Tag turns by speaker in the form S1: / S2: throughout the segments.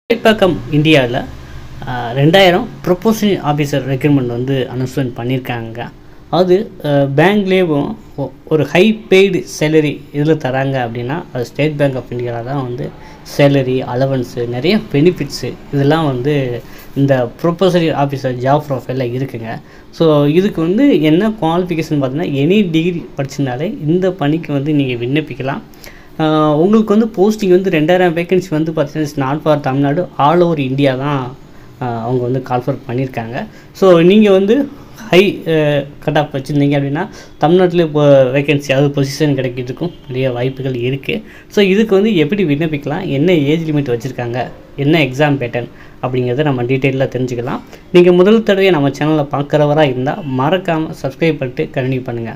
S1: பக்கம் இந்தியாவில் ரெண்டாயிரம் ப்ரொபோஷனல் ஆஃபீஸர் ரெக்ரூட்மெண்ட் வந்து அனௌன்ஸ்மெண்ட் பண்ணியிருக்காங்க அது பேங்க்லேயும் ஒரு ஹை பெய்டு சேலரி இதில் தராங்க அப்படின்னா அது ஸ்டேட் பேங்க் ஆஃப் இந்தியாவில் தான் வந்து சேலரி அலவன்ஸு நிறைய பெனிஃபிட்ஸு இதெல்லாம் வந்து இந்த ப்ரொபோசரி ஆஃபீஸர் ஜாப் ப்ரொஃபைலில் இருக்குங்க ஸோ இதுக்கு வந்து என்ன குவாலிஃபிகேஷன் பார்த்தீங்கன்னா எனி டிகிரி படிச்சிருந்தாலே இந்த பணிக்கு வந்து நீங்கள் விண்ணப்பிக்கலாம் ஆஹ் உங்களுக்கு வந்து போஸ்டிங் வந்து ரெண்டாயிரம் வேகன்சி வந்து பார்த்தீங்கன்னா not for Tamil Nadu all over India தான் ஆஹ் அவங்க வந்து கால்ஃபர் பண்ணியிருக்காங்க ஸோ நீங்கள் வந்து ஹை கட் ஆஃப் வச்சுருந்தீங்க அப்படின்னா தமிழ்நாட்டில் இப்போ வேகன்சி அதாவது பொசிஷன் கிடைக்கிறதுக்கும் நிறைய வாய்ப்புகள் இருக்குது ஸோ இதுக்கு வந்து எப்படி விண்ணப்பிக்கலாம் என்ன ஏஜ் லிமிட் வச்சுருக்காங்க என்ன எக்ஸாம் பேட்டர்ன் அப்படிங்கிறத நம்ம டீட்டெயிலாக தெரிஞ்சுக்கலாம் நீங்கள் முதல் தடவை நம்ம சேனலில் பார்க்குறவராக இருந்தால் மறக்காமல் சப்ஸ்கிரைப் பண்ணிட்டு கண்டினியூ பண்ணுங்கள்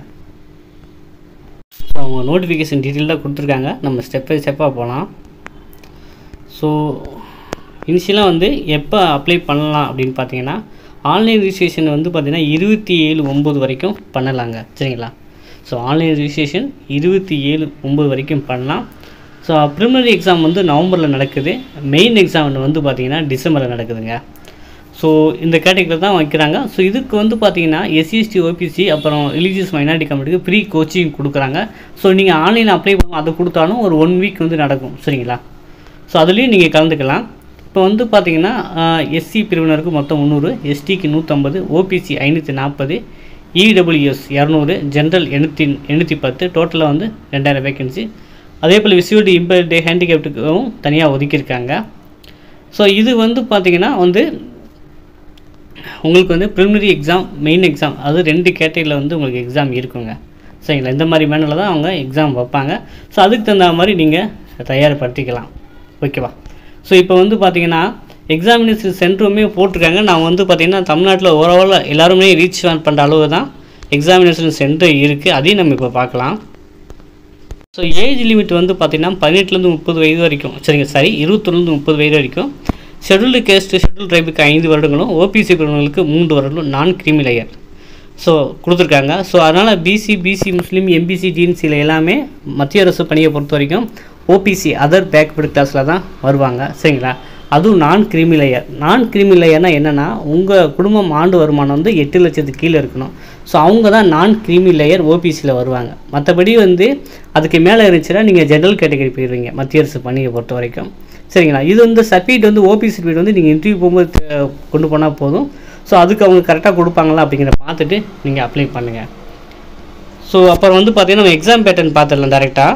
S1: ஸோ அவங்க நோட்டிஃபிகேஷன் டீட்டெயிலாக கொடுத்துருக்காங்க நம்ம ஸ்டெப் பை ஸ்டெப்பாக போகலாம் ஸோ இனிஷியலாக வந்து எப்போ அப்ளை பண்ணலாம் அப்படின்னு பார்த்தீங்கன்னா ஆன்லைன் ரிஜிஸ்ட்ரேஷன் வந்து பார்த்திங்கன்னா இருபத்தி ஏழு ஒம்பது வரைக்கும் பண்ணலாங்க சரிங்களா ஸோ ஆன்லைன் ரிஜிஸ்ட்ரேஷன் இருபத்தி ஏழு ஒம்பது வரைக்கும் பண்ணலாம் ஸோ ப்ரிலிமினரி எக்ஸாம் வந்து நவம்பரில் நடக்குது மெயின் எக்ஸாம் வந்து பார்த்திங்கன்னா டிசம்பரில் நடக்குதுங்க ஸோ இந்த கேட்டகரியில் தான் வைக்கிறாங்க ஸோ இதுக்கு வந்து பார்த்தீங்கன்னா எஸ்சிஎஸ்டி ஓபிசி அப்புறம் ரிலீஜியஸ் மைனாரிட்டி கம்யூனிட்டிக்கு ஃப்ரீ கோச்சிங் கொடுக்குறாங்க ஸோ நீங்கள் ஆன்லைனில் அப்ளை பண்ண அதை கொடுத்தாலும் ஒரு ஒன் வீக் வந்து நடக்கும் சரிங்களா ஸோ அதுலேயும் நீங்கள் கலந்துக்கலாம் இப்போ வந்து பார்த்தீங்கன்னா எஸ்சி பிரிவினருக்கு மொத்தம் முந்நூறு எஸ்டிக்கு நூற்றம்பது ஓபிசி ஐநூற்றி நாற்பது இடபிள்யூஎஸ் இரநூறு ஜென்ரல் எண்ணூற்றி எண்ணூற்றி பத்து டோட்டலாக வந்து ரெண்டாயிரம் வேகன்சி அதே போல் விசிபிலிட்டி இம்பேர்டு ஹேண்டிகேப்டுக்கும் தனியாக ஒதுக்கியிருக்காங்க ஸோ இது வந்து பார்த்திங்கன்னா வந்து உங்களுக்கு வந்து ப்ரிலிமினரி எக்ஸாம் மெயின் எக்ஸாம் அது ரெண்டு கேட்டகரியில் வந்து உங்களுக்கு எக்ஸாம் இருக்குங்க சரிங்களா இந்த மாதிரி மேனில் தான் அவங்க எக்ஸாம் வைப்பாங்க ஸோ அதுக்கு தகுந்த மாதிரி நீங்கள் தயார்படுத்திக்கலாம் ஓகேவா ஸோ இப்போ வந்து பார்த்தீங்கன்னா எக்ஸாமினேஷன் சென்டருமே போட்டிருக்காங்க நான் வந்து பார்த்திங்கன்னா தமிழ்நாட்டில் ஓவரால் எல்லாருமே ரீச் பண்ணுற அளவு தான் எக்ஸாமினேஷன் சென்டர் இருக்குது அதையும் நம்ம இப்போ பார்க்கலாம் ஸோ ஏஜ் லிமிட் வந்து பார்த்திங்கன்னா பதினெட்டுலேருந்து முப்பது வயது வரைக்கும் சரிங்க சரி இருபத்தொன்னுலேருந்து முப்பது வயது வரைக்கும் ஷெட்யூல்டு கேஸ்ட்டு ஷெட்யூல் ட்ரைபுக்கு ஐந்து வருடங்களும் ஓபிசி பிரிவினர்களுக்கு மூன்று வருடங்களும் நான் கிரிமி லேயர் ஸோ கொடுத்துருக்காங்க ஸோ அதனால் பிசி பிசி முஸ்லீம் எம்பிசி டிஎன்சியில் எல்லாமே மத்திய அரசு பணியை பொறுத்த வரைக்கும் ஓபிசி அதர் பேக்வர்டு கிளாஸில் தான் வருவாங்க சரிங்களா அதுவும் நான் கிரிமி லேயர் நான் கிரிமி லேயர்னால் என்னென்னா உங்கள் குடும்பம் ஆண்டு வருமானம் வந்து எட்டு லட்சத்துக்கு கீழே இருக்கணும் ஸோ அவங்க தான் நான் கிரிமி லேயர் ஓபிசியில் வருவாங்க மற்றபடி வந்து அதுக்கு மேலே இருந்துச்சுன்னா நீங்கள் ஜென்ரல் கேட்டகரி போயிடுவீங்க மத்திய அரசு பணியை பொறுத்த வரைக்கும் சரிங்களா இது வந்து சர்டிஃபிகேட் வந்து ஓபி சர்டிஃபிகேட் வந்து நீங்கள் இன்டர்வியூ போகும்போது அஹ், கொண்டு போனால் போதும் ஸோ அதுக்கு அவங்க கரெக்டாக கொடுப்பாங்களா அப்படிங்கிறத பார்த்துட்டு நீங்கள் அப்ளை பண்ணுங்கள் ஸோ அப்புறம் வந்து பார்த்தீங்கன்னா நம்ம எக்ஸாம் பேட்டர்ன் பார்த்துடலாம் டேரெக்டாக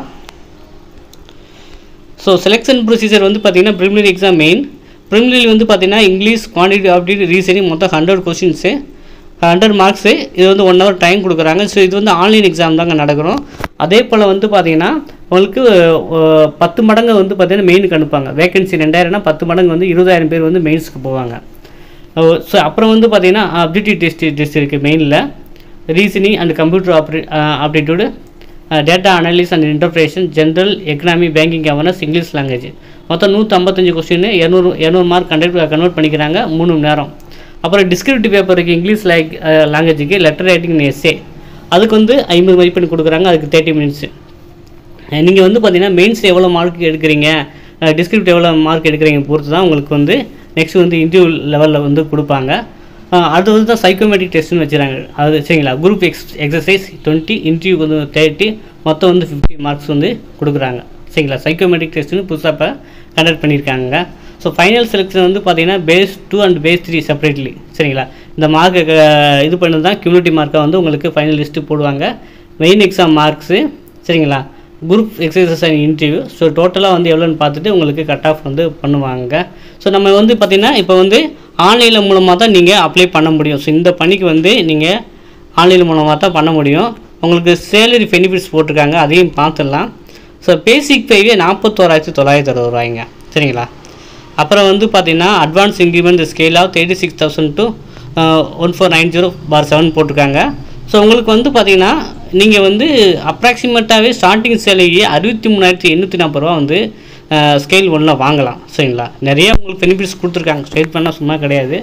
S1: ஸோ செலெக்ஷன் ப்ரொசீஜர் வந்து பார்த்தீங்கன்னா ப்ரிலிமினரி எக்ஸாம் மெயின் ப்ரிலிமினரி வந்து பார்த்தீங்கன்னா இங்கிலீஷ் குவான்டிட்டி ஆப்டிட் ரீசனிங் மொத்தம் ஹண்ட்ரட் கொஷின்ஸு ஹண்ட்ரட் மார்க்ஸு இது வந்து ஒன் ஹவர் டைம் கொடுக்குறாங்க ஸோ இது வந்து ஆன்லைன் எக்ஸாம் தாங்க நடக்கிறோம் அதே போல் வந்து பார்த்தீங்கன்னா உங்களுக்கு அஹ், பத்து மடங்கு வந்து பார்த்தீங்கன்னா மெயினுக்கு அனுப்புவாங்க வேகன்சி ரெண்டாயிரம்னா பத்து மடங்கு வந்து இருபதாயிரம் பேர் வந்து மெயின்ஸுக்கு போவாங்க ஸோ அப்புறம் வந்து பார்த்தீங்கன்னா அப்டிடியூட் டெஸ்ட் டெஸ்ட் இருக்குது மெயினில் ரீசனிங் அண்ட் கம்ப்யூட்டர் ஆப்ரே aptitude data analysis and interpretation general economy banking awareness English language மொத்தம் நூற்றம்பத்தஞ்சு கொஸ்டின் இரநூறு இரநூறு மார்க் கண்டக்ட் கன்வெர்ட் பண்ணிக்கிறாங்க மூணு மணி நேரம் அப்புறம் டிஸ்கிரிப்டிவ் பேப்பருக்கு இங்கிலீஷ் லாங் லாங்குவேஜுக்கு லெட்டர் ரைட்டிங் எஸ்ஏ அதுக்கு வந்து ஐம்பது மதிப்பெண் கொடுக்குறாங்க அதுக்கு தேர்ட்டி மினிட்ஸு நீங்கள் வந்து பார்த்தீங்கன்னா மெயின்ஸ் எவ்வளோ மார்க் எடுக்கிறீங்க டிஸ்கிரிப்ட் எவ்வளோ மார்க் எடுக்கிறீங்க பொறுத்து தான் உங்களுக்கு வந்து நெக்ஸ்ட் வந்து இன்டர்வியூ லெவலில் வந்து கொடுப்பாங்க அஹ் அது வந்து தான் சைக்கோமெட்ரிக் டெஸ்ட்னு வச்சுறாங்க அது சரிங்களா குரூப் எக்ஸ் எக்ஸசைஸ் டுவெண்ட்டி இன்டர்வியூக்கு வந்து தேர்ட்டி மொத்தம் வந்து ஃபிஃப்டி மார்க்ஸ் வந்து கொடுக்குறாங்க சரிங்களா சைக்கோமெட்ரிக் டெஸ்ட்னு புதுசாக இப்போ கண்டக்ட் பண்ணியிருக்காங்க ஸோ ஃபைனல் செலெக்ஷன் வந்து பார்த்தீங்கன்னா phase two and phase three separately சரிங்களா இந்த மார்க்கை இது பண்ணது தான் கம்யூனிட்டி மார்க்கை வந்து உங்களுக்கு ஃபைனல் லிஸ்ட்டு போடுவாங்க மெயின் எக்ஸாம் மார்க்ஸு சரிங்களா group exercise and interview so டோட்டலாக வந்து எவ்வளோன்னு பார்த்துட்டு உங்களுக்கு கட் ஆஃப் வந்து பண்ணுவாங்க ஸோ நம்ம வந்து பார்த்திங்கன்னா இப்போ வந்து ஆன்லைனில் மூலமாக தான் நீங்கள் அப்ளை பண்ண முடியும் ஸோ இந்த பணிக்கு வந்து நீங்கள் ஆன்லைன் மூலமாக தான் பண்ண முடியும் உங்களுக்கு சேலரி பெனிஃபிட்ஸ் போட்டிருக்காங்க அதையும் பார்த்துடலாம் ஸோ பேசிக் பேவே நாற்பத்தோராயிரத்தி தொள்ளாயிரத்தி அறுபது ரூபாய்ங்க சரிங்களா அப்புறம் வந்து பார்த்தீங்கன்னா advance increment scale of thirty six thousand to one four nine zero four seven போட்டிருக்காங்க ஸோ உங்களுக்கு வந்து பார்த்தீங்கன்னா நீங்கள் வந்து அப்ராக்சிமேட்டாகவே ஸ்டார்டிங் சேலரியே அறுபத்தி மூணாயிரத்தி எண்ணூற்றி நாற்பது ரூபா வந்து ஸ்கேல் ஒன்றில் வாங்கலாம் சரிங்களா நிறைய உங்களுக்கு பெனிஃபிட்ஸ் கொடுத்துருக்காங்க ஸ்டேட் பண்ணால் சும்மா கிடையாது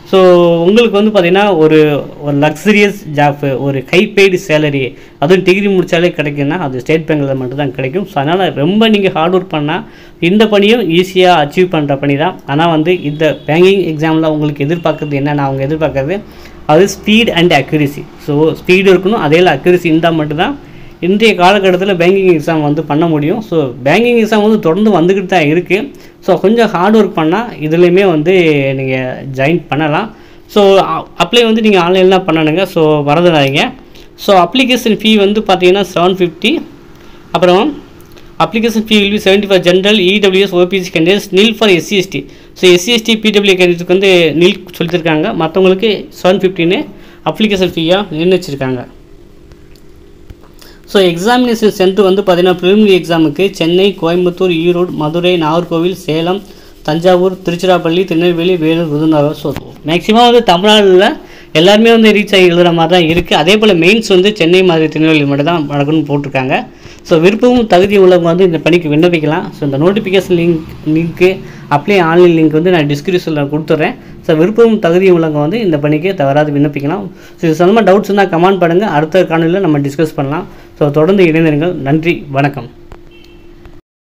S1: ஸோ உங்களுக்கு வந்து பார்த்தீங்கன்னா ஒரு ஒரு லக்ஸரியஸ் ஜாப் ஒரு ஹை பெய்டு சேலரி அதுவும் டிகிரி முடித்தாலே கிடைக்குன்னா அது ஸ்டேட் பேங்கில் மட்டும்தான் கிடைக்கும் ஸோ அதனால் ரொம்ப நீங்கள் ஹார்ட் ஒர்க் பண்ணால் இந்த பணியும் ஈஸியாக அச்சீவ் பண்ணுற பணி தான் ஆனால் வந்து இந்த பேங்கிங் எக்ஸாமில் உங்களுக்கு எதிர்பார்க்குறது என்னென்ன அவங்க எதிர்பார்க்குறது அது speed and accuracy so speed இருக்கணும் அதே அக்யூரிசி இருந்தால் மட்டும்தான் இன்றைய காலகட்டத்தில் பேங்கிங் எக்ஸாம் வந்து பண்ண முடியும் ஸோ பேங்கிங் எக்ஸாம் வந்து தொடர்ந்து வந்துக்கிட்டு தான் இருக்குது ஸோ கொஞ்சம் ஹார்ட் ஒர்க் பண்ணால் இதுலேயுமே வந்து நீங்கள் ஜாயின் பண்ணலாம் ஸோ அப்ளை வந்து நீங்கள் ஆன்லைனில் தான் பண்ணணுங்க ஸோ மறந்துடாதீங்க ஸோ அப்ளிகேஷன் ஃபீ வந்து பார்த்தீங்கன்னா செவன் ஃபிஃப்டி அப்புறம் application fee will be seventy for general EWS OBC candidates nil for SC ST so SC ST PW கேண்டிடேட்ஸ்க்கு வந்து நில் சொல்லியிருக்காங்க மற்றவங்களுக்கு செவன் ஃபிஃப்டின்னு அப்ளிகேஷன் ஃபீயாக நிர்ணயிச்சிருக்காங்க ஸோ எக்ஸாமினேஷன் சென்டர் வந்து பார்த்தீங்கன்னா ப்ரிலிமினரி எக்ஸாமுக்கு சென்னை கோயம்புத்தூர் ஈரோடு மதுரை நாகர்கோவில் சேலம் தஞ்சாவூர் திருச்சிராப்பள்ளி திருநெல்வேலி வேலூர் விருதுநகர் ஸோ மேக்ஸிமம் வந்து தமிழ்நாட்டில் எல்லாருமே வந்து ரீச் ஆகி எழுதுகிற மாதிரி தான் இருக்குது அதே போல் மெயின்ஸ் வந்து சென்னை மாதிரி திருநெல்வேலி மட்டும் தான் நடக்கணும்னு போட்டிருக்காங்க ஸோ விருப்பமும் தகுதி உள்ளவங்க வந்து இந்த பணிக்கு விண்ணப்பிக்கலாம் ஸோ இந்த notification link link apply online link வந்து நான் டிஸ்கிரிப்ஷனில் கொடுத்துட்றேன் ஸோ விருப்பமும் தகுதி உள்ளவங்க வந்து இந்த பணிக்கு தவறாது விண்ணப்பிக்கலாம் ஸோ இது சம்மந்தமாக டவுட்ஸ் இருந்தால் கமெண்ட் பண்ணுங்கள் அடுத்த காணொலியில் நம்ம டிஸ்கஸ் பண்ணலாம் ஸோ தொடர்ந்து இணைந்திருங்கள் நன்றி வணக்கம்